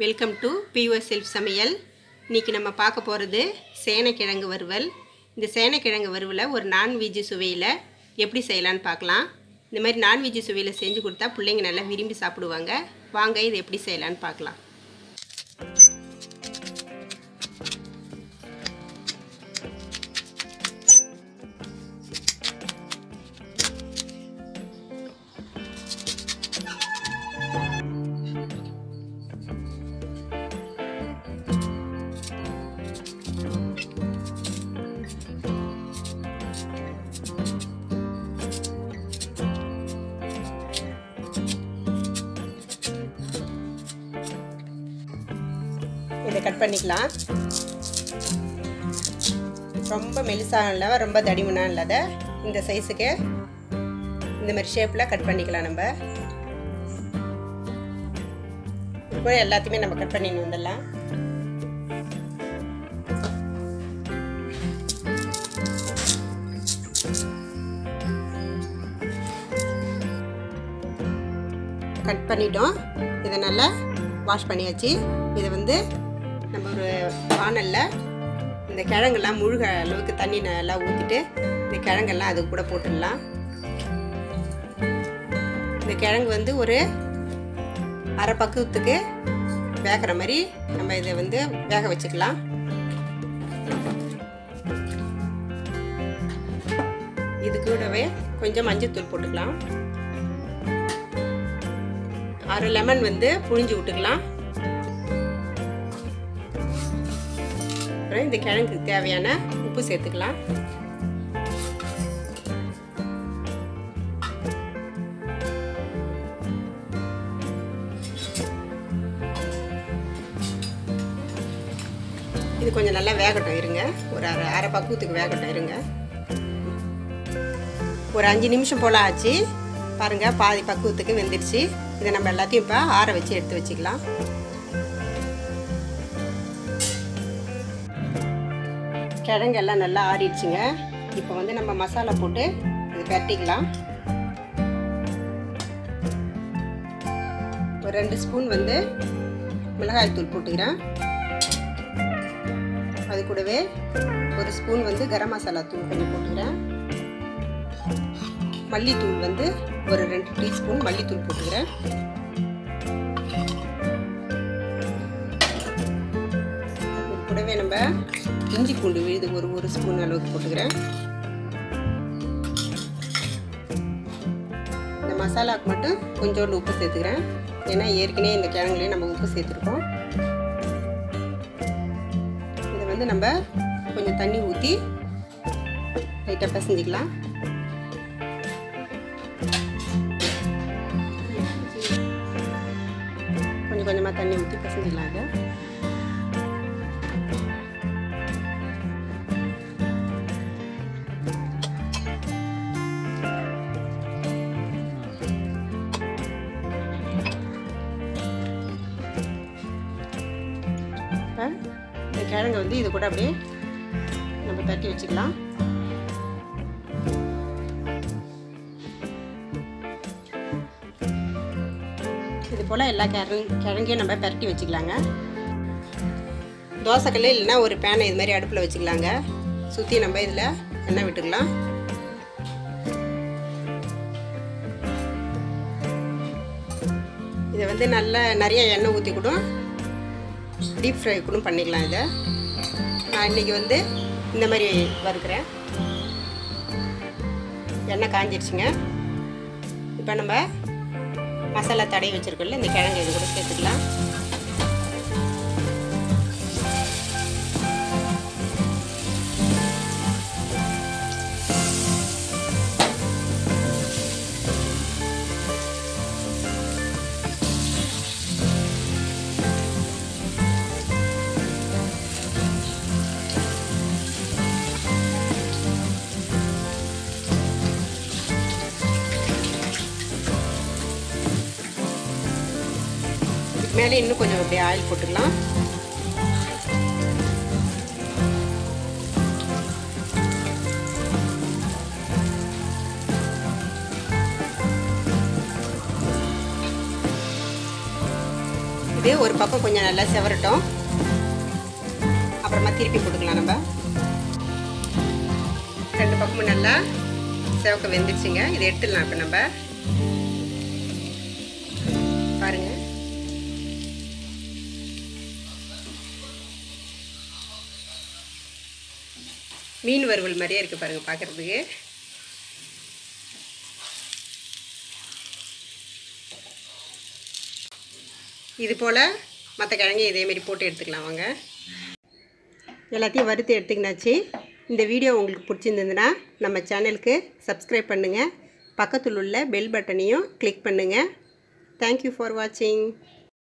welcome to பியூஎஸ் self சமையல் இன்றைக்கி நம்ம பார்க்க போகிறது சேனைக்கிழங்கு வறுவல் இந்த சேனைக்கிழங்கு வறுவலை ஒரு நான்வெஜ்ஜு சுவையில் எப்படி செய்யலான்னு பார்க்கலாம் இந்த மாதிரி நான்வெஜ்ஜு சுவையில் செஞ்சு கொடுத்தா பிள்ளைங்க நல்லா விரும்பி சாப்பிடுவாங்க வாங்க இது எப்படி செய்யலான்னு பார்க்கலாம் இதை கட் பண்ணிக்கலாம் ரொம்ப மெலிசாக இல்லை ரொம்ப தடிமனாக இல்லாத இந்த சைஸுக்கு இந்த மாதிரி ஷேப்பில் கட் பண்ணிக்கலாம் நம்ம இது கூட எல்லாத்தையுமே நம்ம கட் பண்ணின்னு வந்துடலாம் கட் பண்ணிட்டோம் இதை நல்லா வாஷ் பண்ணியாச்சு இதை வந்து நம்ம ஒரு வானலில் இந்த கிழங்கெல்லாம் முழுக அளவுக்கு தண்ணி நல்லா ஊற்றிட்டு இந்த கிழங்கெல்லாம் அது கூட போட்டுடலாம் இந்த கிழங்கு வந்து ஒரு அரை பக்குவத்துக்கு வேகிற மாதிரி நம்ம இதை வந்து வேக வச்சுக்கலாம் இது கூடவே கொஞ்சம் மஞ்சத்தூள் போட்டுக்கலாம் அரை லெமன் வந்து புழிஞ்சு விட்டுக்கலாம் அப்புறம் இந்த கிழங்குக்கு தேவையான உப்பு சேர்த்துக்கலாம் இது கொஞ்சம் நல்லா வேகட்டும் இருங்க ஒரு அரை அரை பக்குவத்துக்கு வேகட்டும் இருங்க ஒரு அஞ்சு நிமிஷம் போல் ஆச்சு பாருங்கள் பாதி பக்குவத்துக்கு வெந்துடுச்சு இதை நம்ம எல்லாத்தையும் இப்போ ஆற வச்சு எடுத்து வச்சுக்கலாம் கிழங்கு எல்லாம் நல்லா ஆறிடுச்சுங்க இப்போ வந்து நம்ம மசாலா போட்டு இது பரட்டிக்கலாம் ஒரு ரெண்டு ஸ்பூன் வந்து மிளகாய் தூள் போட்டுக்கிறேன் அது கூடவே ஒரு ஸ்பூன் வந்து கரம் மசாலா தூள் கொஞ்சம் போட்டுக்கிறேன் மல்லித்தூள் வந்து ஒரு ரெண்டு டீஸ்பூன் மல்லித்தூள் போட்டுக்கிறேன் கூடவே நம்ம இஞ்சி பூண்டு விழுது ஒரு ஒரு ஸ்பூன் அளவுக்கு போட்டுக்கிறேன் இந்த மசாலாவுக்கு மட்டும் கொஞ்சோண்டு உப்பு சேர்த்துக்கிறேன் ஏன்னா ஏற்கனவே இந்த கிழங்குலேயே நம்ம உப்பு சேர்த்துருக்கோம் இதை வந்து நம்ம கொஞ்சம் தண்ணி ஊற்றி லைட்டாக பசஞ்சிக்கலாம் கொஞ்சம் கொஞ்சமாக தண்ணி ஊற்றி பசஞ்சிக்கலாம் அதை இந்த கிழங்கு வந்து இது கூட அப்படியே நம்ம தட்டி வச்சுக்கலாம் இது போல் எல்லா கிழங்கு கிழங்கையும் நம்ம பரட்டி வச்சுக்கலாங்க தோசைக்கல்ல இல்லைன்னா ஒரு பேனை இது மாதிரி அடுப்பில் வச்சுக்கலாங்க சுற்றி நம்ம இதில் எண்ணெய் விட்டுக்கலாம் இதை வந்து நல்லா நிறைய எண்ணெய் ஊற்றி கூட டீப் ஃப்ரை கூட பண்ணிக்கலாம் இதை நான் இன்றைக்கி வந்து இந்த மாதிரி வறுக்கிறேன் எண்ணெய் காஞ்சிருச்சுங்க இப்போ நம்ம மசாலா தடவி வச்சுருக்கோம்ல இந்த கிழங்கு இது கூட சேர்த்துக்கலாம் மேலே இன்னும் கொஞ்சம் அப்படியே ஆயில் போட்டுக்கலாம் இது ஒரு பக்கம் கொஞ்சம் நல்லா செவரட்டும் அப்புறமா திருப்பி போட்டுக்கலாம் நம்ம ரெண்டு பக்கமும் நல்லா செவக்க வெந்துருச்சுங்க இதை எடுத்துடலாம் இப்போ நம்ம பாருங்க மீன் வறுவல் மாதிரியே இருக்குது பாருங்கள் பார்க்குறதுக்கு இது போல் மற்ற கிழங்கு இதேமாரி போட்டு எடுத்துக்கலாம் வாங்க எல்லாத்தையும் வறுத்து எடுத்துக்கினாச்சு இந்த வீடியோ உங்களுக்கு பிடிச்சிருந்ததுன்னா நம்ம சேனலுக்கு சப்ஸ்கிரைப் பண்ணுங்கள் பக்கத்தில் உள்ள பெல் பட்டனையும் கிளிக் பண்ணுங்கள் தேங்க்யூ ஃபார் வாட்சிங்